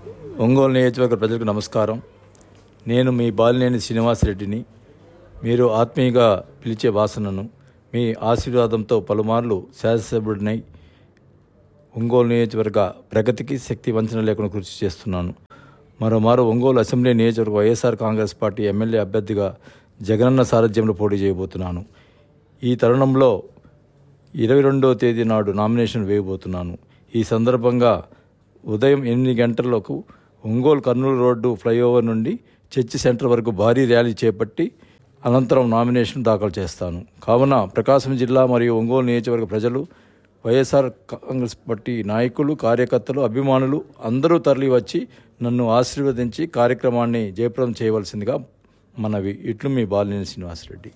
ఒంగోలు నియోజకవర్గ ప్రజలకు నమస్కారం నేను మీ బాలినేని శ్రీనివాసరెడ్డిని మీరు ఆత్మీయంగా పిలిచే వాసనను మీ ఆశీర్వాదంతో పలుమార్లు శాసనసభ్యుడినై ఒంగోలు నియోజకవర్గ ప్రగతికి శక్తి వంచన లేకుండా కృషి చేస్తున్నాను మరోమారు ఒంగోలు అసెంబ్లీ నియోజకవర్గ వైఎస్ఆర్ కాంగ్రెస్ పార్టీ ఎమ్మెల్యే అభ్యర్థిగా జగనన్న సారథ్యంలో పోటీ చేయబోతున్నాను ఈ తరుణంలో ఇరవై రెండవ తేదీ నాడు నామినేషన్ వేయబోతున్నాను ఈ సందర్భంగా ఉదయం ఎనిమిది గంటలకు ఒంగోలు కర్నూలు రోడ్డు ఫ్లైఓవర్ నుండి చర్చి సెంటర్ వరకు భారీ ర్యాలీ చేపట్టి అనంతరం నామినేషన్ దాఖలు చేస్తాను కావున ప్రకాశం జిల్లా మరియు ఒంగోలు నియోజకవర్గ ప్రజలు వైఎస్ఆర్ కాంగ్రెస్ పార్టీ నాయకులు కార్యకర్తలు అభిమానులు అందరూ తరలి వచ్చి నన్ను ఆశీర్వదించి కార్యక్రమాన్ని జయప్రదం చేయవలసిందిగా మనవి ఇట్లు మీ బాలినేని శ్రీనివాసరెడ్డి